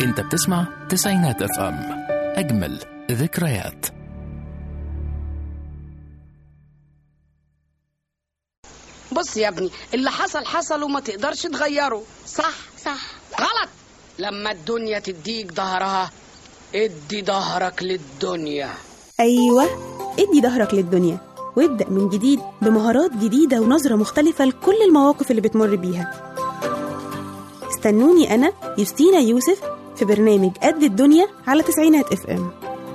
انت بتسمع تسعينات اف ام اجمل ذكريات بص يا ابني اللي حصل حصل وما تقدرش تغيره صح صح غلط لما الدنيا تديك ظهرها ادي ظهرك للدنيا أيوة ادي ظهرك للدنيا وابدأ من جديد بمهارات جديدة ونظرة مختلفة لكل المواقف اللي بتمر بيها استنوني أنا يوستينا يوسف في برنامج قد الدنيا على تسعينات اف ام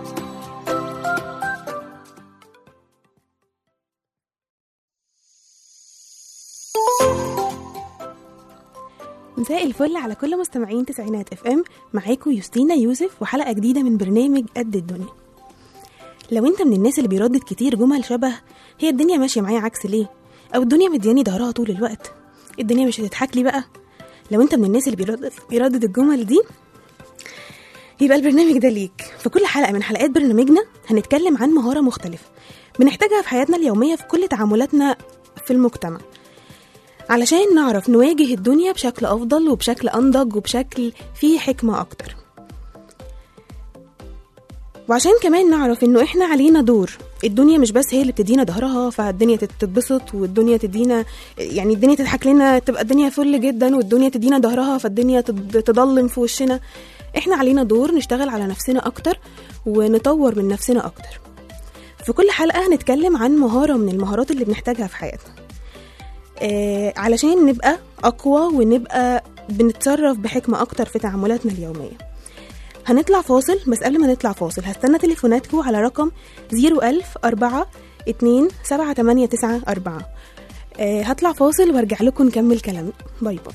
مساء الفل على كل مستمعين تسعينات اف ام معاكم يوستينا يوسف وحلقة جديدة من برنامج قد الدنيا لو انت من الناس اللي بيردد كتير جمل شبه هي الدنيا ماشية معايا عكس ليه او الدنيا مدياني ظهرها طول الوقت الدنيا مش هتضحك لي بقى لو انت من الناس اللي بيردد, بيردد الجمل دي يبقى البرنامج ده ليك في كل حلقة من حلقات برنامجنا هنتكلم عن مهارة مختلفة بنحتاجها في حياتنا اليومية في كل تعاملاتنا في المجتمع علشان نعرف نواجه الدنيا بشكل أفضل وبشكل أنضج وبشكل فيه حكمة أكتر وعشان كمان نعرف انه احنا علينا دور الدنيا مش بس هي اللي بتدينا ظهرها فالدنيا تتبسط والدنيا تدينا يعني الدنيا تضحك لنا تبقى الدنيا فل جدا والدنيا تدينا ظهرها فالدنيا تض- تضلم في وشنا احنا علينا دور نشتغل على نفسنا اكتر ونطور من نفسنا اكتر في كل حلقة هنتكلم عن مهارة من المهارات اللي بنحتاجها في حياتنا آه علشان نبقى أقوى ونبقى بنتصرف بحكمة أكتر في تعاملاتنا اليومية هنطلع فاصل بس قبل ما نطلع فاصل هستنى تليفوناتكم على رقم 01000 4 2 7 8 9 4 آه هطلع فاصل وارجع لكم نكمل كلامي باي باي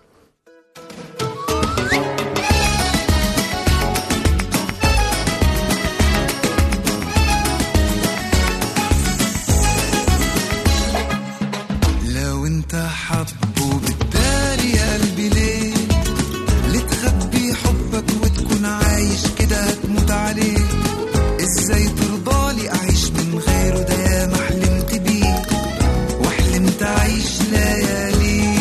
لو انت حبه بالتالي يا قلبي ليه ليه تخبي حبك وتكون عايش كده هتموت عليه ازاي ترضالي اعيش من غيره ده يا ما حلمت بيه وحلمت اعيش ليالي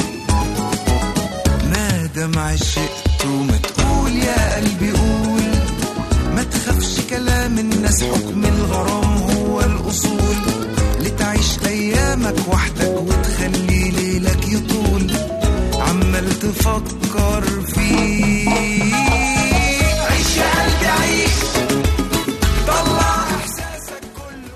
ما دام عشقت وما تقول يا قلبي قول ما تخافش كلام الناس حكم الغرام هو الأصول لتعيش أيامك وحدك وتخلي ليلك يطول عمال تفكر فيه عيش يا قلبي عيش طلع إحساسك كله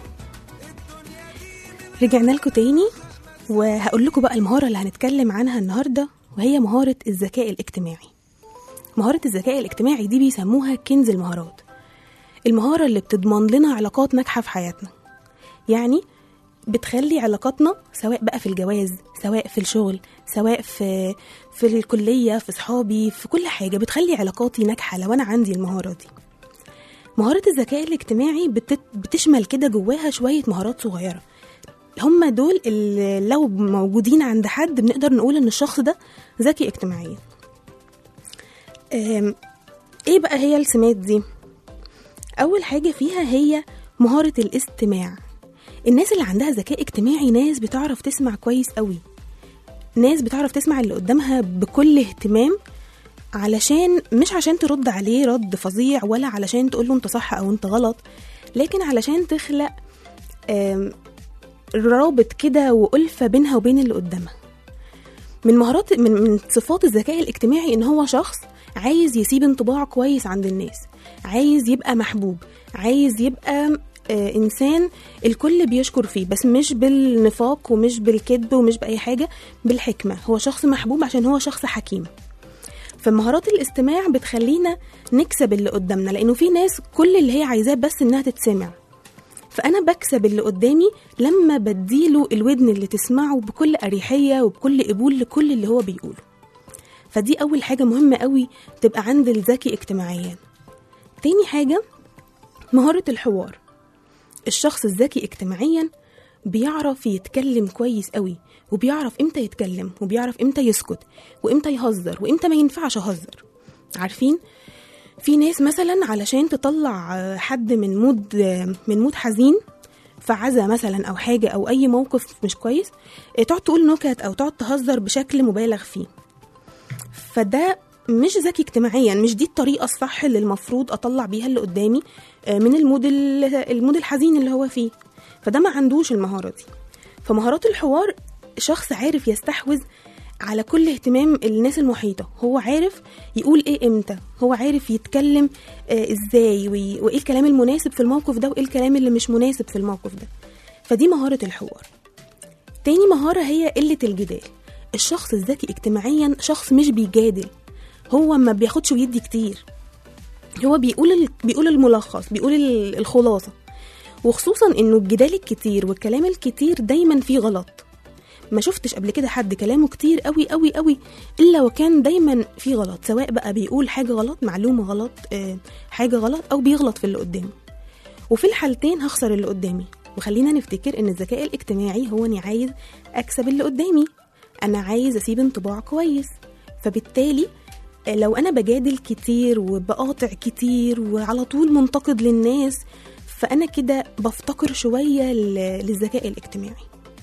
رجعنا لكم تاني وهقول لكم بقى المهارة اللي هنتكلم عنها النهاردة وهي مهارة الذكاء الاجتماعي مهارة الذكاء الاجتماعي دي بيسموها كنز المهارات المهارة اللي بتضمن لنا علاقات ناجحة في حياتنا يعني بتخلي علاقاتنا سواء بقى في الجواز سواء في الشغل سواء في في الكلية في صحابي في كل حاجة بتخلي علاقاتي ناجحة لو أنا عندي المهارة دي مهارة الذكاء الاجتماعي بتت... بتشمل كده جواها شوية مهارات صغيرة هم دول اللي لو موجودين عند حد بنقدر نقول ان الشخص ده ذكي اجتماعيا أم، ايه بقى هي السمات دي اول حاجة فيها هي مهارة الاستماع الناس اللي عندها ذكاء اجتماعي ناس بتعرف تسمع كويس قوي ناس بتعرف تسمع اللي قدامها بكل اهتمام علشان مش عشان ترد عليه رد فظيع ولا علشان تقول له انت صح او انت غلط لكن علشان تخلق آم، رابط كده وألفة بينها وبين اللي قدامها من مهارات من, من صفات الذكاء الاجتماعي ان هو شخص عايز يسيب انطباع كويس عند الناس عايز يبقى محبوب عايز يبقى آه انسان الكل بيشكر فيه بس مش بالنفاق ومش بالكذب ومش باي حاجه بالحكمه هو شخص محبوب عشان هو شخص حكيم فمهارات الاستماع بتخلينا نكسب اللي قدامنا لانه في ناس كل اللي هي عايزاه بس انها تتسمع فانا بكسب اللي قدامي لما بديله الودن اللي تسمعه بكل اريحيه وبكل قبول لكل اللي هو بيقوله فدي اول حاجه مهمه قوي تبقى عند الذكي اجتماعيا تاني حاجه مهاره الحوار الشخص الذكي اجتماعيا بيعرف يتكلم كويس قوي وبيعرف امتى يتكلم وبيعرف امتى يسكت وامتى يهزر وامتى ما ينفعش اهزر عارفين في ناس مثلا علشان تطلع آه، حد من مود آه، من مود حزين في عزا مثلا او حاجه او اي موقف مش كويس آه، تقعد تقول نكت او تقعد تهزر بشكل مبالغ فيه فده مش ذكي اجتماعيا مش دي الطريقه الصح اللي المفروض اطلع بيها اللي قدامي آه، من المود ال- المود الحزين اللي هو فيه فده ما عندوش المهاره دي فمهارات الحوار شخص عارف يستحوذ على كل اهتمام الناس المحيطة هو عارف يقول ايه امتى هو عارف يتكلم آه ازاي وي- وايه الكلام المناسب في الموقف ده وايه الكلام اللي مش مناسب في الموقف ده فدي مهارة الحوار تاني مهارة هي قلة الجدال الشخص الذكي اجتماعيا شخص مش بيجادل هو ما بياخدش ويدي كتير هو بيقول ال... بيقول الملخص بيقول ال- الخلاصة وخصوصا انه الجدال الكتير والكلام الكتير دايما فيه غلط ما شفتش قبل كده حد كلامه كتير قوي قوي قوي الا وكان دايما فيه غلط سواء بقى بيقول حاجة غلط معلومة غلط آه، حاجة غلط او بيغلط في اللي قدامه وفي الحالتين هخسر اللي قدامي وخلينا نفتكر ان الذكاء الاجتماعي هو اني عايز اكسب اللي قدامي انا عايز اسيب انطباع كويس فبالتالي آه، لو انا بجادل كتير وبقاطع كتير وعلى طول منتقد للناس فانا كده بفتقر شويه ل- للذكاء الاجتماعي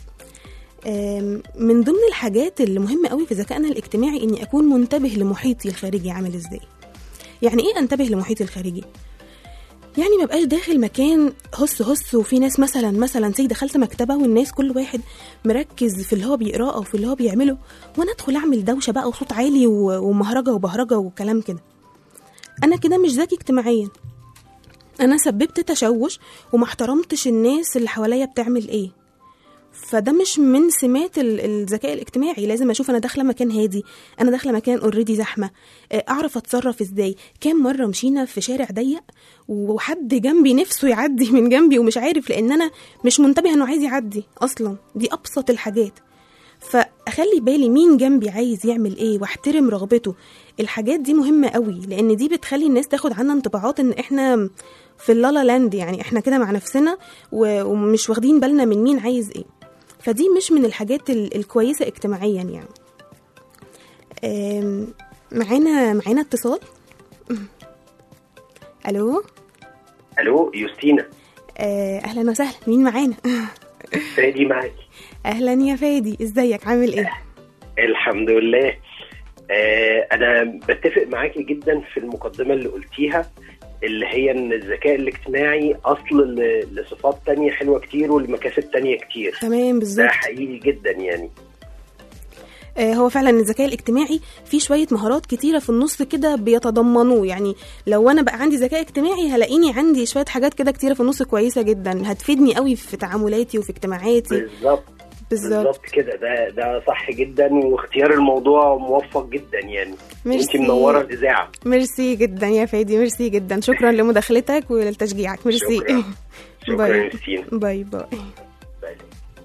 آم، من ضمن الحاجات اللي مهمه قوي في ذكائنا الاجتماعي اني اكون منتبه لمحيطي الخارجي عامل ازاي يعني ايه انتبه لمحيطي الخارجي يعني ما بقاش داخل مكان هس هس وفي ناس مثلا مثلا زي دخلت مكتبه والناس كل واحد مركز في اللي هو بيقراه او في اللي هو بيعمله وانا ادخل اعمل دوشه بقى وصوت عالي و- ومهرجه وبهرجه وكلام كده انا كده مش ذكي اجتماعيا انا سببت تشوش وما احترمتش الناس اللي حواليا بتعمل ايه فده مش من سمات ال- الذكاء الاجتماعي لازم اشوف انا داخله مكان هادي انا داخله مكان اوريدي زحمه آه، اعرف اتصرف ازاي كام مره مشينا في شارع ضيق وحد جنبي نفسه يعدي من جنبي ومش عارف لان انا مش منتبه انه عايز يعدي اصلا دي ابسط الحاجات فاخلي بالي مين جنبي عايز يعمل ايه واحترم رغبته الحاجات دي مهمه قوي لان دي بتخلي الناس تاخد عنا انطباعات ان احنا في اللالا لاند يعني احنا كده مع نفسنا و- ومش واخدين بالنا من مين عايز ايه فدي مش من الحاجات ال- الكويسه اجتماعيا يعني آم، معانا معانا اتصال الو الو يوستينا آه، اهلا وسهلا مين معانا فادي معاكي اهلا يا فادي ازيك عامل ايه الحمد لله آه انا بتفق معاكي جدا في المقدمه اللي قلتيها اللي هي ان الذكاء الاجتماعي اصل ل- لصفات تانية حلوه كتير ولمكاسب تانية كتير تمام ده بالظبط حقيقي جدا يعني آه، هو فعلا الذكاء الاجتماعي فيه شويه مهارات كتيره في النص كده بيتضمنوه يعني لو انا بقى عندي ذكاء اجتماعي هلاقيني عندي شويه حاجات كده كتيره في النص كويسه جدا هتفيدني قوي في تعاملاتي وفي اجتماعاتي بالظبط بالظبط بالظبط كده ده ده صح جدا واختيار الموضوع موفق جدا يعني ميرسي. انت منوره الاذاعه ميرسي جدا يا فادي ميرسي جدا شكرا لمداخلتك ولتشجيعك ميرسي شكرا. شكرا باي. يوستينا باي باي باي.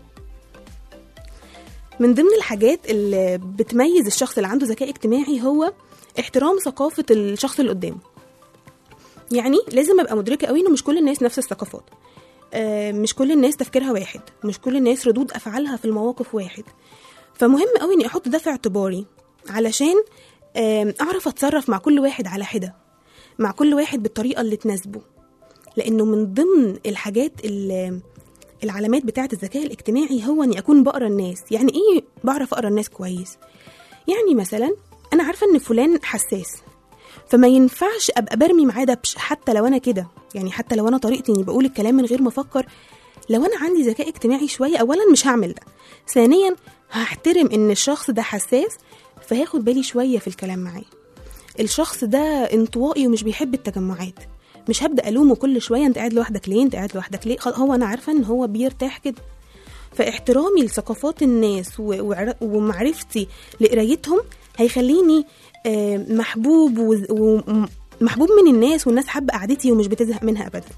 من ضمن الحاجات اللي بتميز الشخص اللي عنده ذكاء اجتماعي هو احترام ثقافة الشخص اللي قدامه يعني لازم ابقى مدركة قوي انه مش كل الناس نفس الثقافات آه، مش كل الناس تفكيرها واحد مش كل الناس ردود افعالها في المواقف واحد فمهم قوي اني احط ده في اعتباري علشان آم، اعرف اتصرف مع كل واحد على حدة مع كل واحد بالطريقة اللي تناسبه لانه من ضمن الحاجات اللي العلامات بتاعة الذكاء الاجتماعي هو اني اكون بقرا الناس يعني ايه بعرف اقرا الناس كويس يعني مثلا انا عارفه ان فلان حساس فما ينفعش ابقى برمي معاه دبش حتى لو انا كده يعني حتى لو انا طريقتي اني بقول الكلام من غير ما افكر لو انا عندي ذكاء اجتماعي شويه اولا مش هعمل ده ثانيا هحترم ان الشخص ده حساس فهاخد بالي شويه في الكلام معاه الشخص ده انطوائي ومش بيحب التجمعات مش هبدا الومه كل شويه انت قاعد لوحدك ليه انت قاعد لوحدك ليه خلاص هو انا عارفه ان هو بيرتاح كده فاحترامي لثقافات الناس و- وعر- ومعرفتي لقرايتهم هيخليني آه، محبوب وز- ومحبوب من الناس والناس حابه قعدتي ومش بتزهق منها ابدا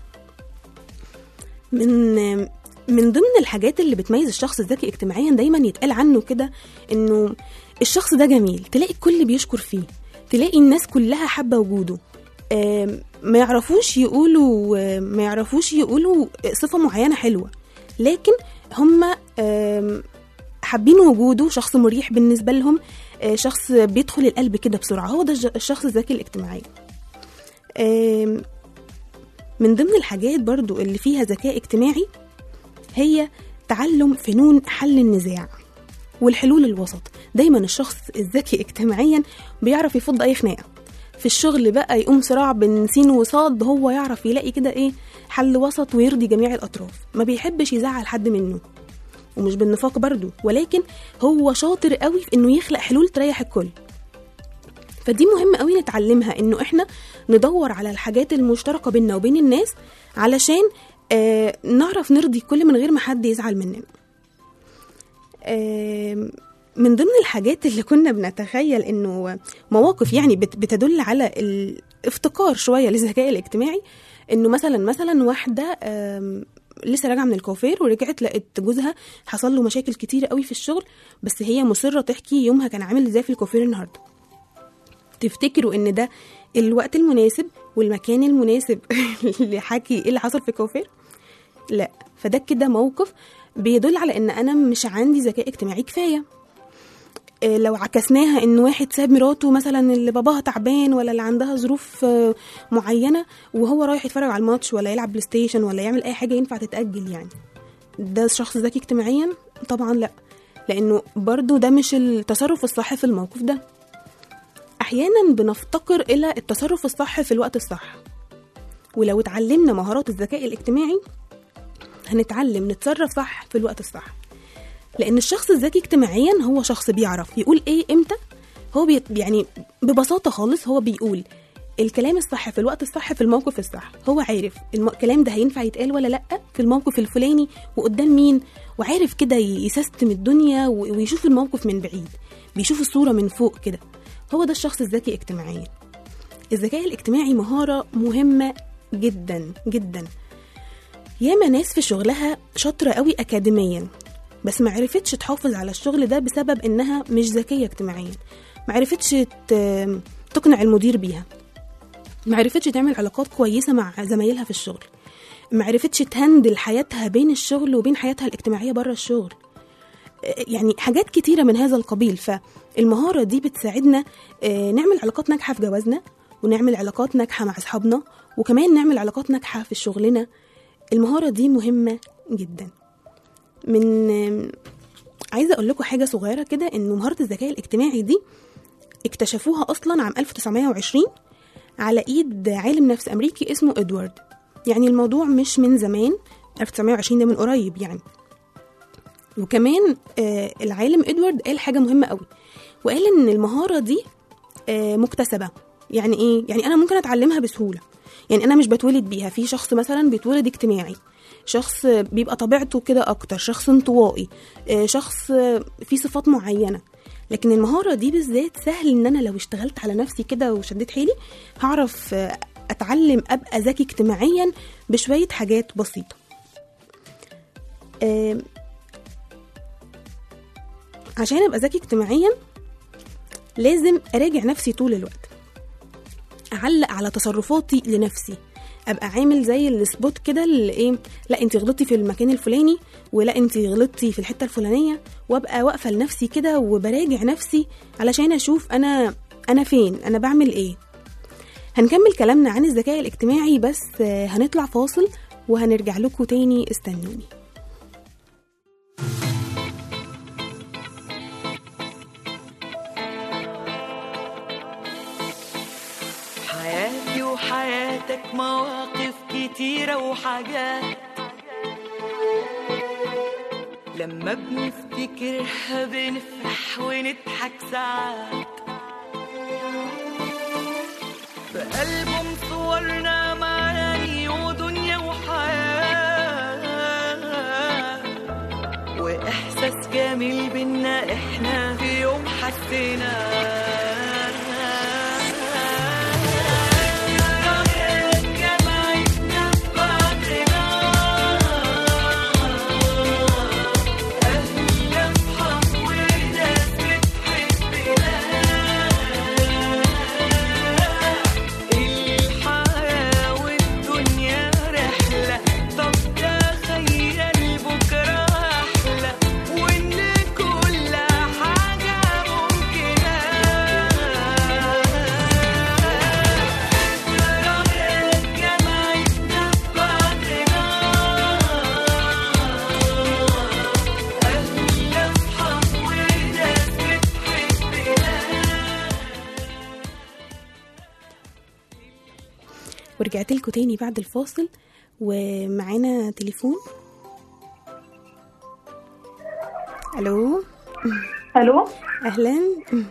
من من ضمن الحاجات اللي بتميز الشخص الذكي اجتماعيا دايما يتقال عنه كده انه الشخص ده جميل تلاقي الكل بيشكر فيه تلاقي الناس كلها حابه وجوده آم، ما يعرفوش يقولوا آم، ما يعرفوش يقولوا صفه معينه حلوه لكن هم آم، حابين وجوده شخص مريح بالنسبه لهم آه، شخص بيدخل القلب كده بسرعه هو ده الج- الشخص الذكي الاجتماعي آم، من ضمن الحاجات برضو اللي فيها ذكاء اجتماعي هي تعلم فنون حل النزاع والحلول الوسط دايما الشخص الذكي اجتماعيا بيعرف يفض اي خناقه في الشغل بقى يقوم صراع بين سين وصاد هو يعرف يلاقي كده ايه حل وسط ويرضي جميع الاطراف ما بيحبش يزعل حد منه ومش بالنفاق برضه ولكن هو شاطر قوي في انه يخلق حلول تريح الكل فدي مهم قوي نتعلمها انه احنا ندور على الحاجات المشتركه بيننا وبين الناس علشان آه نعرف نرضي الكل من غير ما حد يزعل مننا آه من ضمن الحاجات اللي كنا بنتخيل انه مواقف يعني بت- بتدل على الافتقار شويه للذكاء الاجتماعي انه مثلا مثلا واحده آم، لسه راجعه من الكوافير ورجعت لقت جوزها حصل له مشاكل كتيره قوي في الشغل بس هي مصره تحكي يومها كان عامل ازاي في الكوافير النهارده تفتكروا ان ده الوقت المناسب والمكان المناسب لحكي ايه اللي حصل في الكوافير لا فده كده موقف بيدل على ان انا مش عندي ذكاء اجتماعي كفايه إيه لو عكسناها ان واحد ساب مراته مثلا اللي باباها تعبان ولا اللي عندها ظروف آه، معينه وهو رايح يتفرج على الماتش ولا يلعب بلاي ستيشن ولا يعمل اي حاجه ينفع تتاجل يعني ده شخص ذكي اجتماعيا طبعا لا لانه برضو ده مش التصرف الصح في الموقف ده احيانا بنفتقر الى التصرف الصح في الوقت الصح ولو اتعلمنا مهارات الذكاء الاجتماعي هنتعلم نتصرف صح في الوقت الصح لان الشخص الذكي اجتماعيا هو شخص بيعرف يقول ايه امتى هو بي يعني ببساطه خالص هو بيقول الكلام الصح في الوقت الصح في الموقف الصح هو عارف الم- الكلام ده هينفع يتقال ولا لا في الموقف الفلاني وقدام مين وعارف كده ي- يسيستم الدنيا و- ويشوف الموقف من بعيد بيشوف الصوره من فوق كده هو ده الشخص الذكي اجتماعيا الذكاء الاجتماعي مهاره مهمه جدا جدا ياما ناس في شغلها شاطره قوي اكاديميا بس ما عرفتش تحافظ على الشغل ده بسبب انها مش ذكيه اجتماعيا ما عرفتش ت- تقنع المدير بيها ما عرفتش تعمل علاقات كويسه مع زمايلها في الشغل ما عرفتش تهندل حياتها بين الشغل وبين حياتها الاجتماعيه بره الشغل يعني حاجات كتيره من هذا القبيل فالمهاره دي بتساعدنا آه، نعمل علاقات ناجحه في جوازنا ونعمل علاقات ناجحه مع اصحابنا وكمان نعمل علاقات ناجحه في شغلنا المهاره دي مهمه جدا من آم، عايزه اقول لكم حاجه صغيره كده ان مهاره الذكاء الاجتماعي دي اكتشفوها اصلا عام 1920 على ايد عالم نفس امريكي اسمه ادوارد يعني الموضوع مش من زمان 1920 ده من قريب يعني وكمان آه العالم ادوارد قال حاجه مهمه قوي وقال ان المهاره دي آه مكتسبه يعني ايه يعني انا ممكن اتعلمها بسهوله يعني انا مش بتولد بيها في شخص مثلا بيتولد اجتماعي شخص بيبقى طبيعته كده اكتر شخص انطوائي آه، شخص آه، فيه صفات معينه لكن المهاره دي بالذات سهل ان انا لو اشتغلت على نفسي كده وشديت حيلي هعرف آه، اتعلم ابقى ذكي اجتماعيا بشويه حاجات بسيطه آم، عشان ابقى ذكي اجتماعيا لازم اراجع نفسي طول الوقت اعلق على تصرفاتي لنفسي ابقى عامل زي السبوت كده اللي ايه لا انت غلطتي في المكان الفلاني ولا انت غلطتي في الحته الفلانيه وابقى واقفه لنفسي كده وبراجع نفسي علشان اشوف انا انا فين انا بعمل ايه هنكمل كلامنا عن الذكاء الاجتماعي بس آه، هنطلع فاصل وهنرجع لكم تاني استنوني حياتي وحياتك مواقف كتيرة وحاجات لما بنفتكرها بنفرح ونضحك ساعات في ألبوم صورنا معاني ودنيا وحياة وإحساس جميل بينا إحنا في يوم الحياة والدنيا رحلة طب تخيل بكرة أحلى وإن كل حاجة ممكنة ورجعت لكم تاني بعد الفاصل ومعانا تليفون الو الو اهلا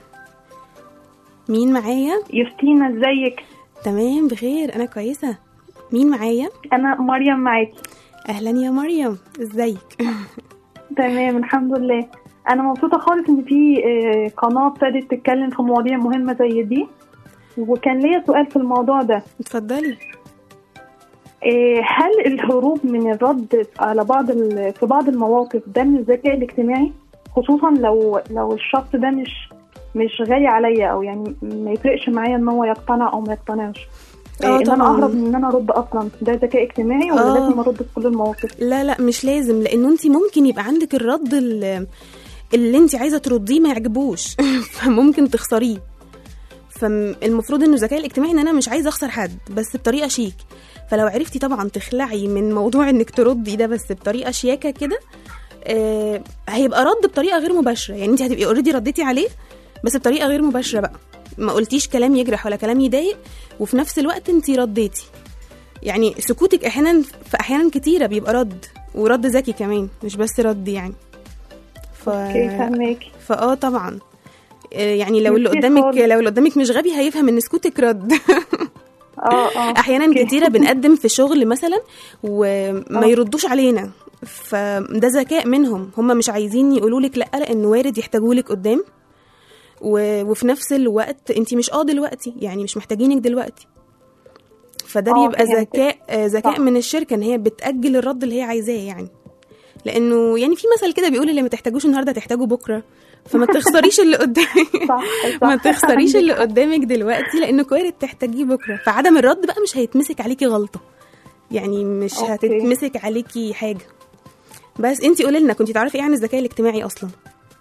مين معايا يوستينا ازيك تمام بخير انا كويسه مين معايا انا مريم معاكي اهلا يا مريم ازيك تمام الحمد لله انا مبسوطه خالص ان في آه، قناه ابتدت تتكلم في مواضيع مهمه زي دي وكان ليا سؤال في الموضوع ده اتفضلي آه، هل الهروب من الرد على بعض ال- في بعض المواقف ده من الذكاء الاجتماعي خصوصا لو لو الشخص ده مش مش غالي عليا او يعني ما يفرقش معايا ان هو يقتنع او ما يقتنعش اه آه، ان انا طبعاً. اهرب من ان انا ارد اصلا ده ذكاء اجتماعي ولا آه. لازم ارد في كل المواقف لا لا مش لازم لانه انت ممكن يبقى عندك الرد ال- اللي انت عايزه ترديه ما يعجبوش فممكن تخسريه فالمفروض انه الذكاء الاجتماعي ان انا مش عايزه اخسر حد بس بطريقه شيك فلو عرفتي طبعا تخلعي من موضوع انك تردي ده بس بطريقه شياكه كده آه هيبقى رد بطريقه غير مباشره يعني انت هتبقي اوريدي رديتي عليه بس بطريقه غير مباشره بقى ما قلتيش كلام يجرح ولا كلام يضايق وفي نفس الوقت انت رديتي يعني سكوتك احيانا في احيانا كتيره بيبقى رد ورد ذكي كمان مش بس رد يعني ف... اوكي فهماكي فاه طبعا آه، يعني لو اللي ميرسي قدامك خالص. لو اللي قدامك مش غبي هيفهم ان سكوتك رد اه اه احيانا أوكي. كتيره بنقدم في شغل مثلا وما آه. يردوش علينا فده ذكاء منهم هم مش عايزين يقولوا لك لا لانه وارد يحتاجوا لك قدام و... وفي نفس الوقت انت مش اه دلوقتي يعني مش محتاجينك دلوقتي فده آه، بيبقى فهمتك. ذكاء آه، ذكاء صح. من الشركه ان هي بتاجل الرد اللي هي عايزاه يعني لانه يعني في مثل كده بيقول اللي ما تحتاجوش النهارده تحتاجوا بكره فما تخسريش اللي قدامك صح صح ما تخسريش عندك اللي حق. قدامك دلوقتي لانه وارد تحتاجيه بكره فعدم الرد بقى مش هيتمسك عليكي غلطه يعني مش أوكي. هتتمسك عليكي حاجه بس انتي قولي لنا كنتي تعرفي ايه عن الذكاء الاجتماعي اصلا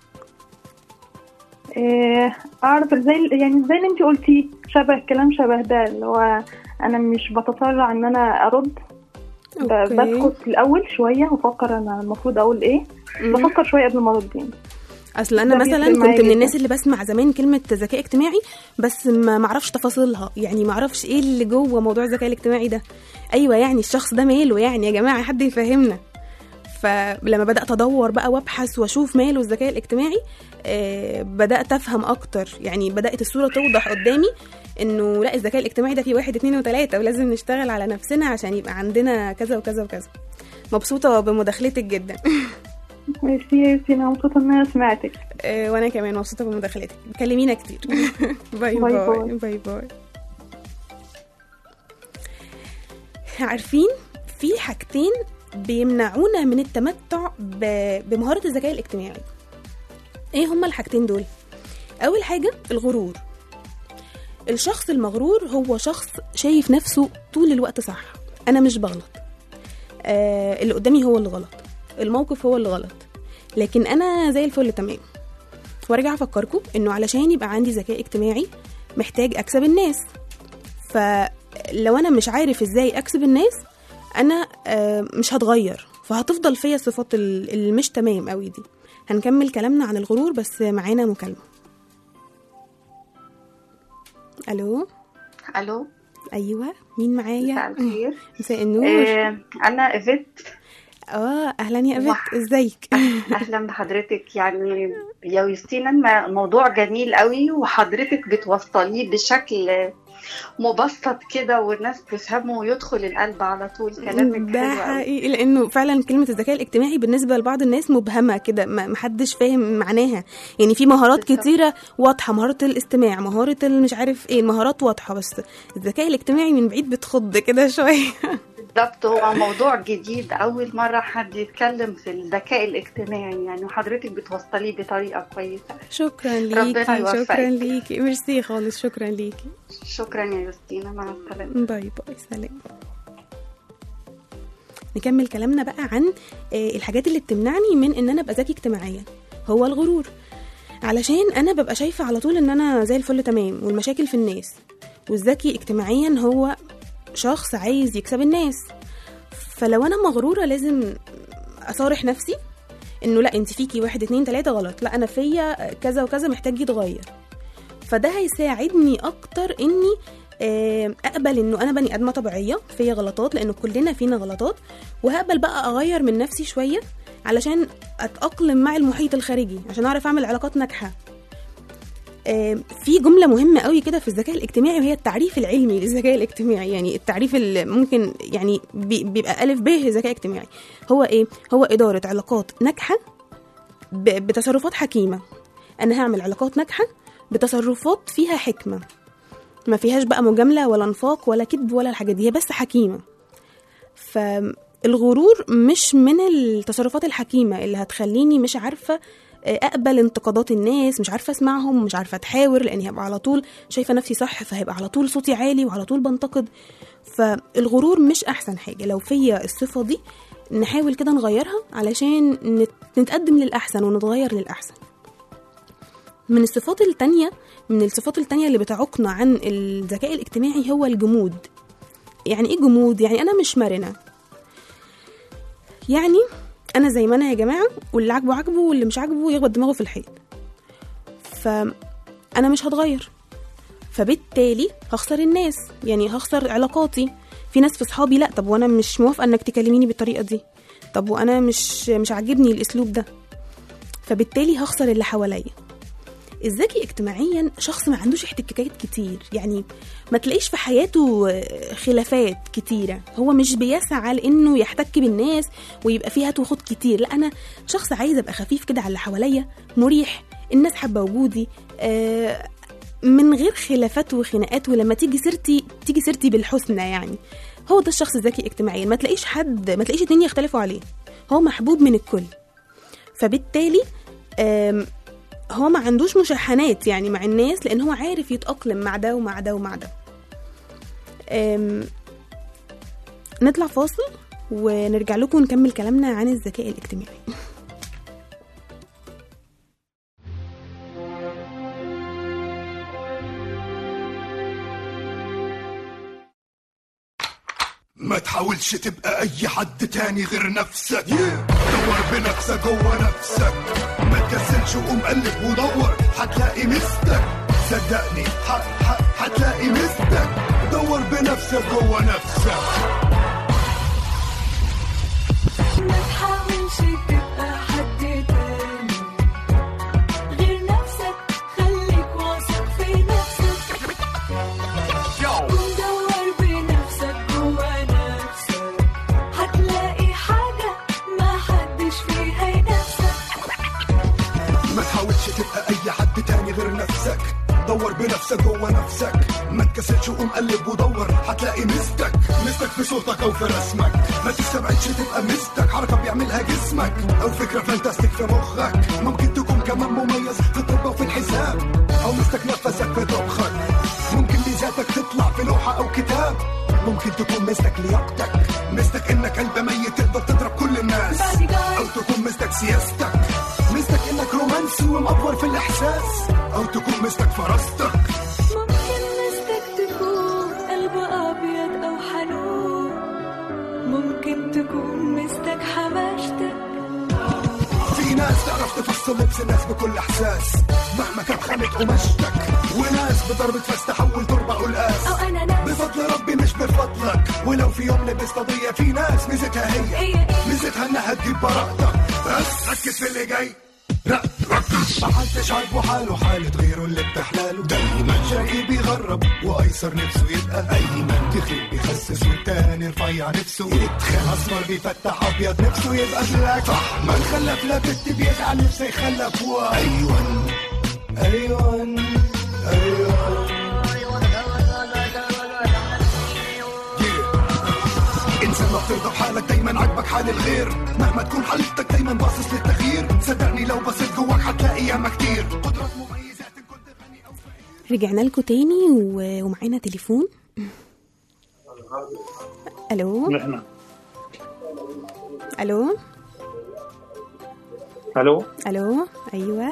آه، اعرف ازاي يعني زي اللي انت قلتيه شبه كلام شبه ده اللي هو انا مش بتسرع ان انا ارد ب- أوكي. بسكت الاول شويه وافكر انا المفروض اقول ايه بفكر شويه قبل ما ارد يعني اصل انا ده مثلا بيفرق معايا كنت من جداً. الناس اللي بسمع زمان كلمه ذكاء اجتماعي بس ما معرفش تفاصيلها يعني ما اعرفش ايه اللي جوه موضوع الذكاء الاجتماعي ده ايوه يعني الشخص ده ماله يعني يا جماعه حد يفهمنا فلما بدات ادور بقى وابحث واشوف ماله الذكاء الاجتماعي آه بدات افهم اكتر يعني بدات الصوره توضح قدامي انه لا الذكاء الاجتماعي ده فيه واحد اتنين وتلاته ولازم نشتغل على نفسنا عشان يبقى عندنا كذا وكذا وكذا مبسوطه بمداخلتك جدا ميرسي يا ياسين انا مبسوطه ان انا سمعتك آه، وانا كمان مبسوطه بمداخلتك كلمينا كتير باي باي باي باي. باي باي عارفين في حاجتين بيمنعونا من التمتع ب- بمهارة الذكاء الاجتماعي ايه هما الحاجتين دول اول حاجة الغرور الشخص المغرور هو شخص شايف نفسه طول الوقت صح انا مش بغلط آه اللي قدامي هو اللي غلط الموقف هو اللي غلط لكن انا زي الفل تمام وارجع افكركم انه علشان يبقى عندي ذكاء اجتماعي محتاج اكسب الناس فلو انا مش عارف ازاي اكسب الناس انا آه، مش هتغير فهتفضل فيا الصفات ال- اللي مش تمام قوي دي هنكمل كلامنا عن الغرور بس معانا مكالمه الو الو ايوه مين مساء معايا الخير مساء النور آه، انا ايفيت اه اهلا يا ايفيت وح- ازيك اهلا بحضرتك يعني يا يوستينا الم- موضوع جميل قوي وحضرتك بتوصليه بشكل مبسط كده والناس تفهمه ويدخل القلب على طول كلامك ده حلو قوي حقيقي لانه فعلا كلمه الذكاء الاجتماعي بالنسبه لبعض الناس مبهمه كده ما محدش فاهم معناها يعني في مهارات بالظبط. كتيره واضحه مهاره الاستماع مهاره مش عارف ايه المهارات واضحه بس الذكاء الاجتماعي من بعيد بتخض كده شويه بالظبط هو موضوع جديد اول مره حد يتكلم في الذكاء الاجتماعي يعني وحضرتك بتوصليه بطريقه كويسه شكرا ربنا ليكي يوفقك. شكرا ليكي ميرسي خالص شكرا ليكي شكرا يا يوستينا مع السلامه باي باي سلام نكمل كلامنا بقى عن آه، الحاجات اللي بتمنعني من ان انا ابقى ذكي اجتماعيا هو الغرور علشان انا ببقى شايفه على طول ان انا زي الفل تمام والمشاكل في الناس والذكي اجتماعيا هو شخص عايز يكسب الناس فلو انا مغروره لازم اصارح نفسي انه لا انت فيكي واحد اتنين تلاته غلط لا انا فيا كذا وكذا محتاج يتغير فده هيساعدني اكتر اني آه، اقبل انه انا بني ادمه طبيعيه فيا غلطات لانه كلنا فينا غلطات وهقبل بقى اغير من نفسي شويه علشان اتاقلم مع المحيط الخارجي عشان اعرف اعمل علاقات ناجحه آه، في جملة مهمة قوي كده في الذكاء الاجتماعي وهي التعريف العلمي للذكاء الاجتماعي يعني التعريف اللي ممكن يعني بي- بيبقى ألف ب ذكاء اجتماعي هو إيه؟ هو إدارة علاقات ناجحة ب- بتصرفات حكيمة أنا هعمل علاقات ناجحة بتصرفات فيها حكمة ما فيهاش بقى مجاملة ولا نفاق ولا كذب ولا الحاجات دي هي بس حكيمة فالغرور مش من التصرفات الحكيمة اللي هتخليني مش عارفة اقبل انتقادات الناس مش عارفه اسمعهم مش عارفه اتحاور لاني هبقى على طول شايفه نفسي صح فهيبقى على طول صوتي عالي وعلى طول بنتقد فالغرور مش احسن حاجه لو فيا الصفه دي نحاول كده نغيرها علشان نت- نتقدم للاحسن ونتغير للاحسن من الصفات التانية من الصفات التانية اللي بتعوقنا عن الذكاء الاجتماعي هو الجمود يعني ايه جمود يعني انا مش مرنه يعني انا زي ما انا يا جماعه واللي عاجبه عاجبه واللي مش عاجبه يخبط دماغه في الحيط فانا مش هتغير فبالتالي هخسر الناس يعني هخسر علاقاتي في ناس في صحابي لا طب وانا مش موافقه انك تكلميني بالطريقه دي طب وانا مش مش عاجبني الاسلوب ده فبالتالي هخسر اللي حواليا الذكي اجتماعيا شخص ما عندوش احتكاكات كتير يعني ما تلاقيش في حياته خلافات كتيرة هو مش بيسعى لانه يحتك بالناس ويبقى فيه هات وخد كتير لا انا شخص عايز ابقى خفيف كده على اللي حواليا مريح الناس حابه وجودي آه، من غير خلافات وخناقات ولما تيجي سيرتي تيجي سيرتي بالحسنى يعني هو ده الشخص الذكي اجتماعيا ما تلاقيش حد ما تلاقيش اتنين يختلفوا عليه هو محبوب من الكل فبالتالي آم، هو ما عندوش مشاحنات يعني مع الناس لان هو عارف يتأقلم مع ده ومع ده ومع ده أم، نطلع فاصل ونرجع لكم ونكمل كلامنا عن الذكاء الاجتماعي ما تحاولش تبقى اي حد تاني غير نفسك دور بنفسك جوه نفسك ما تكسلش وقوم قلب ودور هتلاقي مستك صدقني ح- ح- هتلاقي مستك دور بنفسك جوه نفسك ما تحاولش تبقى حد تاني غير نفسك خليك واثق في نفسك قوم دور بنفسك جوا نفسك هتلاقي حاجة ما حدش فيها ينافسك ما تحاولش تبقى اي حد تاني غير نفسك دور بنفسك جوه نفسك ما تكسلش وقوم قلب ودور هتلاقي مستك مستك في صوتك او في رسمك ما تستبعدش تبقى مستك حركه بيعملها جسمك او فكره فانتاستيك في مخك ممكن تكون كمان مميز في الطب وفي الحساب او مستك نفسك في طبخك ممكن ميزاتك تطلع في لوحه او كتاب ممكن تكون مستك لياقتك مستك انك قلب ميت تقدر تضرب كل الناس او تكون مستك سياستك مستك انك رومانسي ومأفور في الاحساس او تكون مستك فراستك ممكن مستك تكون قلب أبيض أو حنون ممكن تكون مستك حماشتك في ناس تعرف تفصل لبس الناس بكل احساس مهما كان خامة قماشتك وناس بضربة فاس تحول تربة قلقاس أو أنا ناس بفضل ربي مش بفضلك ولو في يوم لبست قضية في ناس ميزتها هي هي إيه؟ ميزتها انها تجيب براءتك بس ركز في اللي جاي لا ركز محدش عاجبه حاله حالة غيره اللي بتحلاله دايما شقي بيغرب وايسر نفسه يبقى ايمن تخيل بيخسس والتاني رفيع نفسه يتخن اسمر بيفتح ابيض نفسه يبقى بلاك صح ما نخلف لا بنت بيزعل نفسه يخلف و ايوان ايوان ايوان انسان ما بترضى بحالك دايما عاجبك حال الغير مهما تكون حالتك دايما باصص للتغيير صدقني لو بصيت جواك هتلاقي ياما كتير قدرات مميزات إن كنت غني او فقير رجعنا لكم تاني و- ومعانا تليفون الو نحن الو الو الو ايوه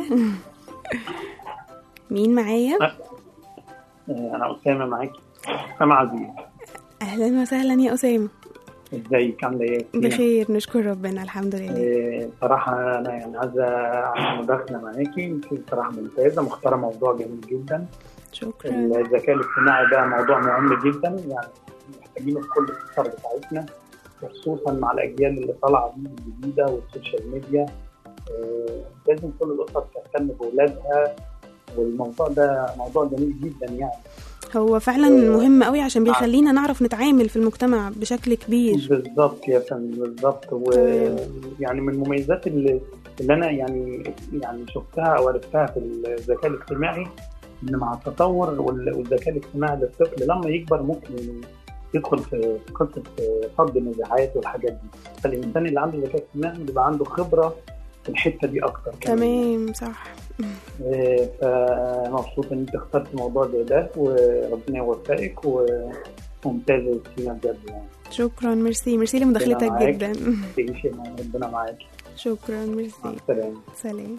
مين معايا آه، انا اسامه معاكي اسامه عزيز اهلا وسهلا يا اسامه ازيك عامله ايه؟ يا ياسمين؟ بخير نشكر ربنا الحمد لله إيه، بصراحة أنا يعني عايزة أعمل مداخلة معاكي أنت بصراحة ممتازة مختارة موضوع جميل جدا شكرا الذكاء الاجتماعي ده موضوع مهم جدا يعني محتاجينه في كل الأسر بتاعتنا وخصوصا مع الأجيال اللي طالعة دي الجديدة والسوشيال ميديا إيه، لازم كل الأسر تهتم بأولادها والموضوع ده موضوع جميل جدا يعني هو فعلا مهم قوي عشان بيخلينا نعرف نتعامل في المجتمع بشكل كبير بالظبط يا فندم بالظبط ويعني من المميزات اللي, اللي انا يعني يعني شفتها او عرفتها في الذكاء الاجتماعي ان مع التطور وال- والذكاء الاجتماعي للطفل لما يكبر ممكن يدخل في قصه فرض النزاعات والحاجات دي فالانسان اللي عنده ذكاء اجتماعي بيبقى عنده خبره في الحته دي اكتر كمان تمام صح إيه، فمبسوط ان انت اخترت موضوع زي ده وربنا يوفقك وممتازه فينا بجد يعني شكرا ميرسي ميرسي لمداخلتك ربنا معاك. جدا تعيشي مع ربنا معاك شكرا مع ميرسي السلامه سلام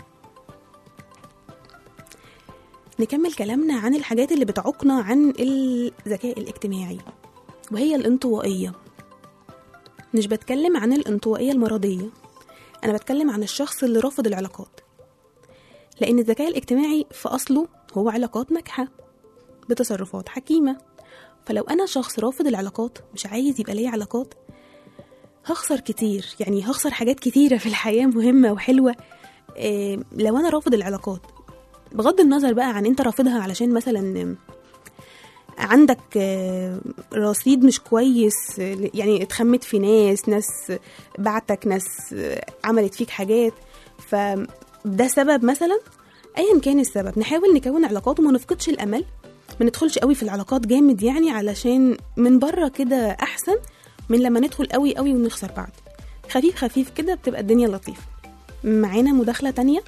نكمل كلامنا عن الحاجات اللي بتعوقنا عن الذكاء الاجتماعي وهي الانطوائية مش بتكلم عن الانطوائية المرضية أنا بتكلم عن الشخص اللي رافض العلاقات لأن الذكاء الاجتماعي في أصله هو علاقات ناجحة بتصرفات حكيمة فلو أنا شخص رافض العلاقات مش عايز يبقى ليا علاقات هخسر كتير يعني هخسر حاجات كتيرة في الحياة مهمة وحلوة إيه لو أنا رافض العلاقات بغض النظر بقى عن أنت رافضها علشان مثلا عندك آه، رصيد مش كويس آه، يعني اتخمت في ناس ناس بعتك ناس آه، عملت فيك حاجات فده سبب مثلا ايا كان السبب نحاول نكون علاقات وما نفقدش الامل ما ندخلش قوي في العلاقات جامد يعني علشان من بره كده احسن من لما ندخل قوي قوي ونخسر بعض خفيف خفيف كده بتبقى الدنيا لطيفه معانا مداخله تانية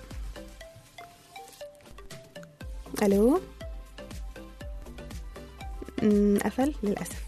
الو أمم، قفل للاسف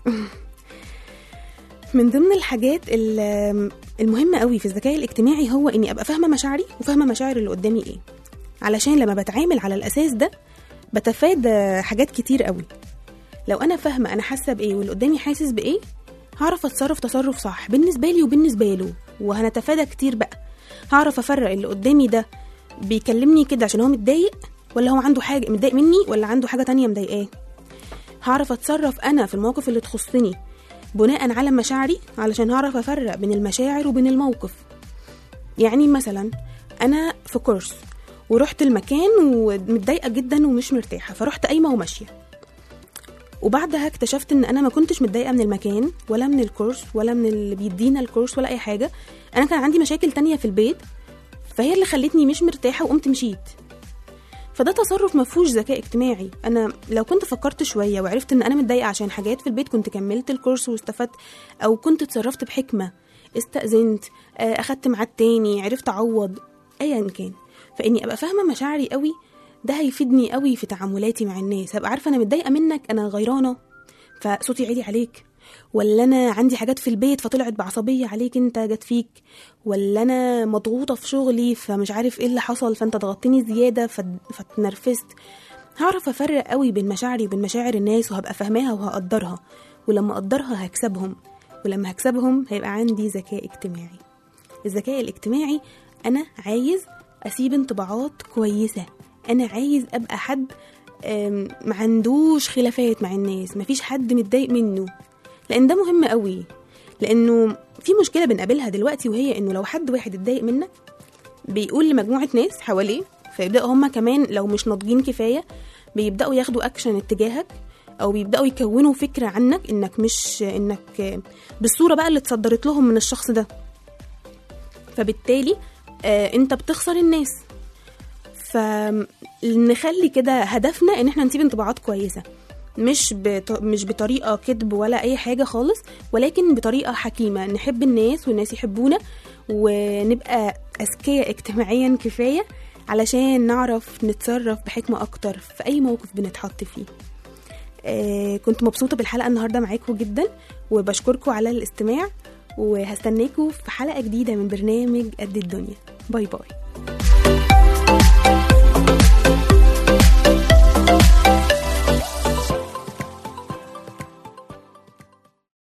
من ضمن الحاجات ال- المهمه قوي في الذكاء الاجتماعي هو اني ابقى فاهمه مشاعري وفاهمه مشاعر اللي قدامي ايه علشان لما بتعامل على الاساس ده بتفادى حاجات كتير قوي لو انا فاهمه انا حاسه بايه واللي قدامي حاسس بايه هعرف اتصرف تصرف صح بالنسبه لي وبالنسبه له وهنتفادى كتير بقى هعرف افرق اللي قدامي ده بيكلمني كده عشان هو متضايق ولا هو عنده حاجه متضايق مني ولا عنده حاجه تانية مضايقاه هعرف اتصرف انا في المواقف اللي تخصني بناء على مشاعري علشان هعرف افرق بين المشاعر وبين الموقف يعني مثلا انا في كورس ورحت المكان ومتضايقه جدا ومش مرتاحه فرحت قايمه وماشيه وبعدها اكتشفت ان انا ما كنتش متضايقه من المكان ولا من الكورس ولا من اللي بيدينا الكورس ولا اي حاجه انا كان عندي مشاكل تانية في البيت فهي اللي خلتني مش مرتاحه وقمت مشيت فده تصرف ما فيهوش ذكاء اجتماعي انا لو كنت فكرت شويه وعرفت ان انا متضايقه عشان حاجات في البيت كنت كملت الكورس واستفدت او كنت اتصرفت بحكمه استأذنت آه، اخدت ميعاد تاني عرفت اعوض ايا كان فاني ابقى فاهمه مشاعري قوي ده هيفيدني قوي في تعاملاتي مع الناس هبقى عارفه انا متضايقه منك انا غيرانه فصوتي عالي عليك ولا انا عندي حاجات في البيت فطلعت بعصبيه عليك انت جت فيك ولا انا مضغوطه في شغلي فمش عارف ايه اللي حصل فانت ضغطتني زياده فت- فاتنرفزت هعرف افرق قوي بين مشاعري وبين مشاعر الناس وهبقى فاهماها وهقدرها ولما اقدرها هكسبهم ولما هكسبهم هيبقى عندي ذكاء اجتماعي الذكاء الاجتماعي انا عايز اسيب انطباعات كويسه انا عايز ابقى حد آم، ما عندوش خلافات مع الناس مفيش حد متضايق منه لان ده مهم قوي لانه في مشكله بنقابلها دلوقتي وهي انه لو حد واحد اتضايق منك بيقول لمجموعه ناس حواليه فيبداوا هما كمان لو مش ناضجين كفايه بيبداوا ياخدوا اكشن اتجاهك او بيبداوا يكونوا فكره عنك انك مش انك بالصوره بقى اللي اتصدرت لهم من الشخص ده فبالتالي آه انت بتخسر الناس فنخلي كده هدفنا ان احنا نسيب انطباعات كويسه مش بط... مش بطريقه كذب ولا اي حاجه خالص ولكن بطريقه حكيمه نحب الناس والناس يحبونا ونبقى اذكياء اجتماعيا كفايه علشان نعرف نتصرف بحكمه اكتر في اي موقف بنتحط فيه آه كنت مبسوطه بالحلقه النهارده معاكم جدا وبشكركم على الاستماع وهستناكم في حلقه جديده من برنامج قد الدنيا باي باي